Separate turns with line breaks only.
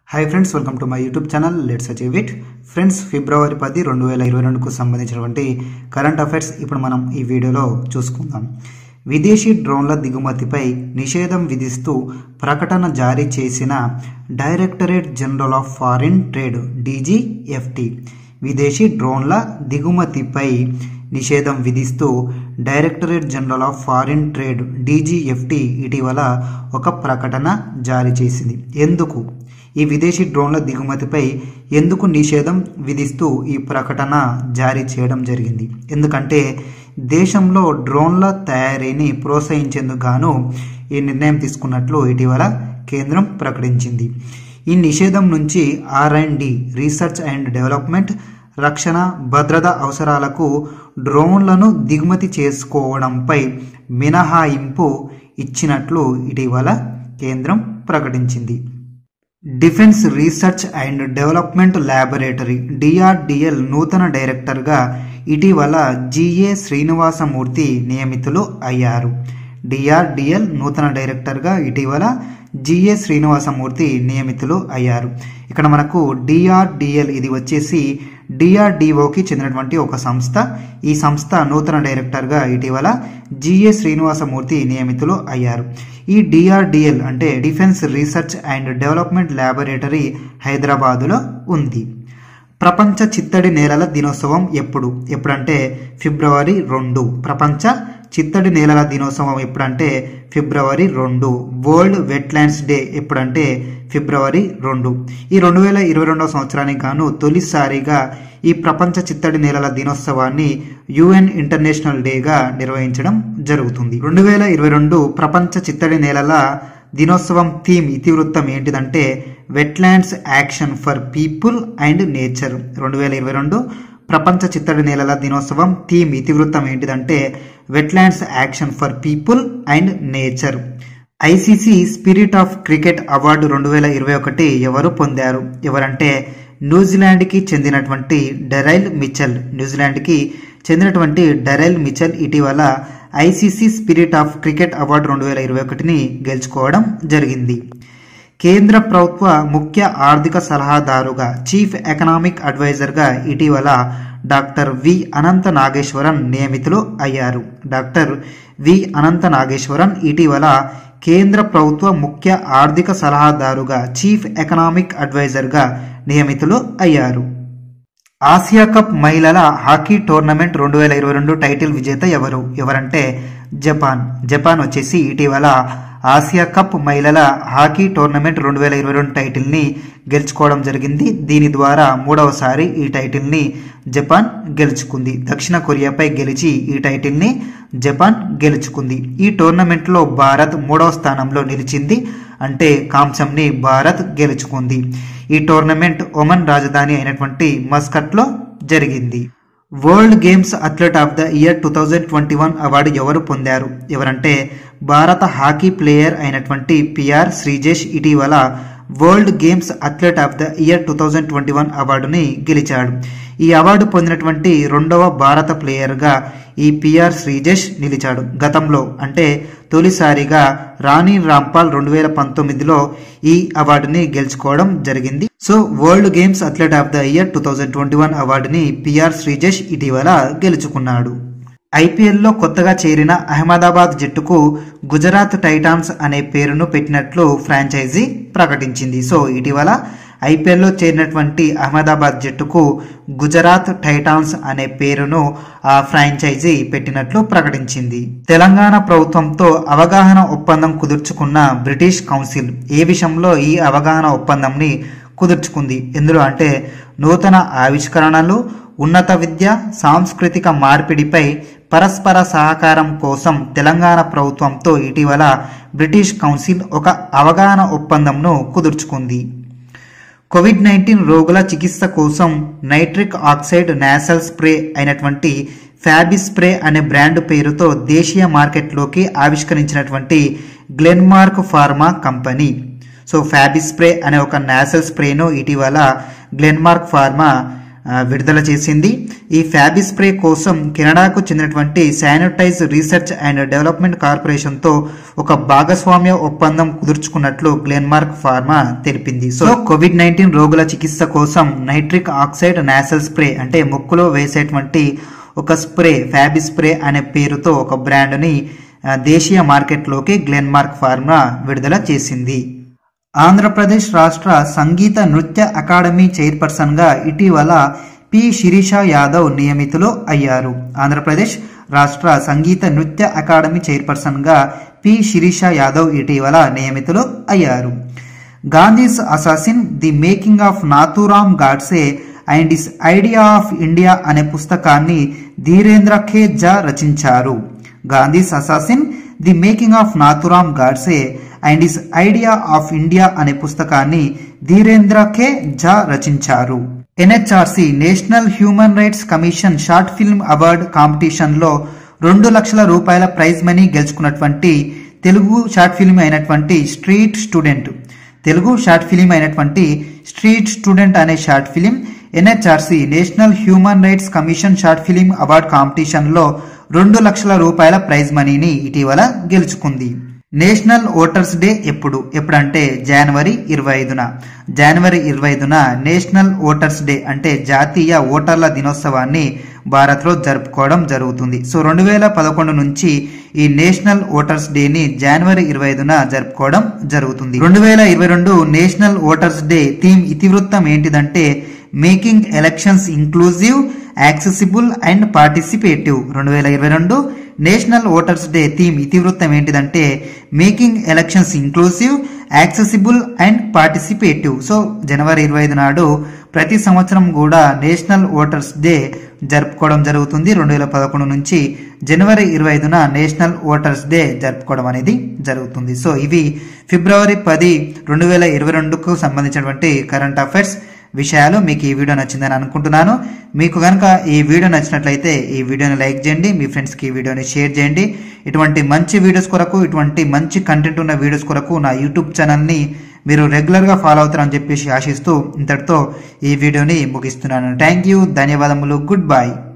hi friends welcome to my YouTube channel let's achieve it friends ఫిబ్రవరి పది రెండు వేల ఇరవై రెండుకు సంబంధించినటువంటి కరెంట్ అఫైర్స్ ఇప్పుడు మనం ఈ వీడియోలో చూసుకుందాం విదేశీ డ్రోన్ల దిగుమతిపై నిషేధం విధిస్తూ ప్రకటన జారీ చేసిన directorate general of foreign trade DGFT విదేశీ డ్రోన్ల దిగుమతిపై నిషేధం విధిస్తూ directorate general of foreign trade DGFT ఇటీవల ఒక ప్రకటన జారీ చేసింది ఎందుకు ఈ విదేశీ డ్రోన్ల దిగుమతిపై ఎందుకు నిషేధం విధిస్తూ ఈ ప్రకటన జారీ చేయడం జరిగింది ఎందుకంటే దేశంలో డ్రోన్ల తయారీని ప్రోత్సహించేందుకు గాను ఈ నిర్ణయం తీసుకున్నట్లు ఇటీవల కేంద్రం ప్రకటించింది ఈ నిషేధం నుంచి R and D research and development రక్షణ భద్రత అవసరాలకు డ్రోన్లను దిగుమతి చేసుకోవడంపై మినహాయింపు ఇచ్చినట్లు ఇటీవల కేంద్రం ప్రకటించింది defence research and development laboratory DRDL నూతన డైరెక్టర్గా ఇటీవల జిఏ శ్రీనివాసమూర్తి నియమితులు అయ్యారు డిఆర్డిఎల్ నూతన డైరెక్టర్గా ఇటీవల జిఏ శ్రీనివాసమూర్తి నియమితులు అయ్యారు ఇక్కడ మనకు డిఆర్డిఎల్ ఇది వచ్చేసి డిఆర్డిఓకి చెందినటువంటి ఒక సంస్థ ఈ సంస్థ నూతన డైరెక్టర్గా ఇటీవల జిఏ శ్రీనివాసమూర్తి నియమితులు అయ్యారు ఈ డిఆర్డిఎల్ అంటే defence research and development laboratory హైదరాబాదులో ఉంది ప్రపంచ చిత్తడి నేలల దినోత్సవం ఎప్పుడు ఎప్పుడంటే ఫిబ్రవరి రెండు ప్రపంచ చిత్తడి నేలల దినోత్సవం ఎప్పుడంటే ఫిబ్రవరి రెండు వరల్డ్ వెట్లాండ్స్ డే ఎప్పుడంటే ఫిబ్రవరి రెండు ఈ రెండు వేల ఇరవై రెండవ సంవత్సరానికి గాను తొలిసారిగా ఈ ప్రపంచ చిత్తడి నేలల దినోత్సవాన్ని యుఎన్ ఇంటర్నేషనల్ డేగా నిర్వహించడం జరుగుతుంది రెండు వేల ఇరవై రెండు ప్రపంచ చిత్తడి నేలల దినోత్సవం థీమ్ ఇతివృత్తం ఏంటిదంటే wetlands action for people and nature రెండు వేల ఇరవై రెండు ప్రపంచ చిత్తడి నేలల దినోత్సవం థీమ్ ఇతివృత్తం ఏంటిదంటే wetlands action for people and nature ICC spirit of cricket award రెండు వేల ఇరవై ఒకటి ఎవరు పొందారు ఎవరంటే న్యూజిలాండ్కి చెందినటువంటి డెరైల్ మిచెల్ న్యూజిలాండ్కి చెందినటువంటి డెరైల్ మిచెల్ ఇటీవల ICC spirit of cricket award రెండు వేల ఇరవై ఒకటిని గెలుచుకోవడం జరిగింది కేంద్ర ప్రభుత్వ ముఖ్య ఆర్థిక సలహాదారుగా చీఫ్ ఎకనామిక్ అడ్వైజర్గా ఇటీవల డాక్టర్ వి అనంత నాగేశ్వరన్ నియమితులు అయ్యారు డాక్టర్ వి అనంత నాగేశ్వరన్ ఇటీవల కేంద్ర ప్రభుత్వ ముఖ్య ఆర్థిక సలహాదారుగా చీఫ్ ఎకనామిక్ అడ్వైజర్గా నియమితులు అయ్యారు ఆసియా కప్ మహిళల హాకీ టోర్నమెంట్ రెండు వేల ఇరవై రెండు టైటిల్ విజేత ఎవరు ఎవరంటే జపాన్ జపాన్ వచ్చేసి ఇటీవల ఆసియా కప్ మహిళల హాకీ టోర్నమెంట్ రెండు వేల ఇరవై రెండు టైటిల్ని గెలుచుకోవడం జరిగింది దీని ద్వారా మూడవసారి ఈ టైటిల్ని జపాన్ గెలుచుకుంది దక్షిణ కొరియాపై గెలిచి ఈ టైటిల్ని జపాన్ గెలుచుకుంది ఈ టోర్నమెంట్లో భారత్ మూడవ స్థానంలో నిలిచింది అంటే కాంసంని భారత్ గెలుచుకుంది ఈ టోర్నమెంట్ ఒమన్ రాజధాని అయినటువంటి మస్కట్లో జరిగింది world games athlete of the year two thousand twenty one award ఎవరు పొందారు ఎవరంటే భారత హాకీ ప్లేయర్ అయినటువంటి పిఆర్ శ్రీజేష్ ఇటీవల world games athlete of the year two thousand twenty one అవార్డుని గెలిచాడు ఈ అవార్డు పొందినటువంటి రెండవ భారత ప్లేయర్గా ఈ పిఆర్ శ్రీజేష్ నిలిచాడు గతంలో అంటే తొలిసారిగా రాణి రాంపాల్ రెండు వేల పంతొమ్మిదిలో ఈ అవార్డుని గెలుచుకోవడం జరిగింది so world games athlete of the year two thousand twenty one అవార్డుని పిఆర్ శ్రీజేష్ ఇటీవల గెలుచుకున్నాడు ఐపీఎల్లో కొత్తగా చేరిన అహ్మదాబాద్ జట్టుకు గుజరాత్ టైటాన్స్ అనే పేరును పెట్టినట్లు ఫ్రాంచైజీ ప్రకటించింది సో ఇటీవల ఐపీఎల్లో చేరినటువంటి అహ్మదాబాద్ జట్టుకు గుజరాత్ టైటాన్స్ అనే పేరును ఆ ఫ్రాంచైజీ పెట్టినట్లు ప్రకటించింది తెలంగాణ ప్రభుత్వంతో అవగాహన ఒప్పందం కుదుర్చుకున్న బ్రిటిష్ కౌన్సిల్ ఏ విషయంలో ఈ అవగాహన ఒప్పందంని కుదుర్చుకుంది ఎందులో అంటే నూతన ఆవిష్కరణలు ఉన్నత విద్య సాంస్కృతిక మార్పిడిపై పరస్పర సహకారం కోసం తెలంగాణ ప్రభుత్వంతో ఇటీవల బ్రిటిష్ కౌన్సిల్ ఒక అవగాహన ఒప్పందంను కుదుర్చుకుంది కోవిడ్ నైన్టీన్ రోగుల చికిత్స కోసం నైట్రిక్ ఆక్సైడ్ నాసల్ స్ప్రే అయినటువంటి ఫ్యాబి స్ప్రే అనే బ్రాండ్ పేరుతో దేశీయ మార్కెట్లోకి ఆవిష్కరించినటువంటి Glenmark pharma company so Fabi spray అనే ఒక నాసల్ స్ప్రేను ఇటీవల గ్లెన్మార్క్ ఫార్మా ఆ, విడుదల చేసింది ఈ ఫ్యాబీ స్ప్రే కోసం కెనడాకు చెందినటువంటి శానిటైజ్ రీసెర్చ్ అండ్ డెవలప్మెంట్ కార్పొరేషన్తో ఒక భాగస్వామ్య ఒప్పందం కుదుర్చుకున్నట్లు గ్లెన్మార్క్ ఫార్మా తెలిపింది సో కోవిడ్ నైన్టీన్ రోగుల చికిత్స కోసం నైట్రిక్ ఆక్సైడ్ నాసల్ స్ప్రే అంటే ముక్కులో వేసేటువంటి ఒక స్ప్రే ఫ్యాబీ స్ప్రే అనే పేరుతో ఒక బ్రాండ్ని ఆ, దేశీయ మార్కెట్లోకి గ్లెన్మార్క్ ఫార్మా విడుదల చేసింది ఆంధ్రప్రదేశ్ రాష్ట్ర సంగీత నృత్య అకాడమీ చైర్పర్సన్గా ఇటీవల పి శిరీష యాదవ్ నియమితులు అయ్యారు ఆంధ్రప్రదేశ్ రాష్ట్ర సంగీత నృత్య అకాడమీ చైర్పర్సన్గా పి శిరీష యాదవ్ ఇటీవల నియమితులు అయ్యారు Gandhi's assassin the making of Nathuram Godse and his idea of India అనే పుస్తకాన్ని ధీరేంద్ర ఖే జా రచించారు Gandhi's assassin the making of Nathuram Godse and his idea of India అనే పుస్తకాన్ని ధీరేంద్ర కే ఝా రచించారు NHRC national human rights commission short film award కాంపిటీషన్లో రెండు లక్షల రూపాయల ప్రైజ్ మనీ గెలుచుకున్నటువంటి తెలుగు షార్ట్ ఫిల్మ్ అయినటువంటి street student Telugu short film అయినటువంటి స్ట్రీట్ స్టూడెంట్ అనే short film NHRC national human rights commission short film award కాంపిటీషన్లో రెండు లక్షల రూపాయల ప్రైజ్ మనీని ఇటీవల గెలుచుకుంది నేషనల్ ఓటర్స్ డే ఎప్పుడు ఎప్పుడంటే జనవరి ఇరవై ఐదున జనవరి ఇరవై ఐదున నేషనల్ ఓటర్స్ డే అంటే జాతీయ ఓటర్ల దినోత్సవాన్ని భారత్లో జరుపుకోవడం జరుగుతుంది సో రెండు వేల పదకొండు నుంచి ఈ నేషనల్ ఓటర్స్ డేని జనవరి ఇరవై ఐదున జరుపుకోవడం జరుగుతుంది రెండు వేల ఇరవై రెండు నేషనల్ ఓటర్స్ డే థీమ్ ఇతివృత్తం ఏంటిదంటే making elections inclusive accessible and participative రెండు వేల ఇరవై రెండు నేషనల్ ఓటర్స్ డే థీమ్ ఇతివృత్తం ఏంటిదంటే making elections inclusive accessible and participative so జనవరి ఇరవై ఐదు నాడు ప్రతి సంవత్సరం కూడా నేషనల్ ఓటర్స్ డే జరుపుకోవడం జరుగుతుంది రెండు వేల పదకొండు నుంచి జనవరి ఇరవై ఐదున నేషనల్ ఓటర్స్ డే జరుపుకోవడం అనేది జరుగుతుంది సో ఇవి ఫిబ్రవరి పది రెండు వేల ఇరవై రెండుకు సంబంధించినటువంటి కరెంట్ అఫైర్స్ విషయాలు మీకు ఈ వీడియో నచ్చిందని అనుకుంటున్నాను మీకు కనుక ఈ వీడియో నచ్చినట్లయితే ఈ వీడియోని లైక్ చేయండి మీ ఫ్రెండ్స్కి ఈ వీడియోని షేర్ చేయండి ఇటువంటి మంచి వీడియోస్ కొరకు ఇటువంటి మంచి కంటెంట్ ఉన్న వీడియోస్ కొరకు నా యూట్యూబ్ ఛానల్ని మీరు రెగ్యులర్గా ఫాలో అవుతారని చెప్పేసి ఆశిస్తూ ఇంతటితో ఈ వీడియోని ముగిస్తున్నాను థ్యాంక్ యూ ధన్యవాదములు గుడ్ బై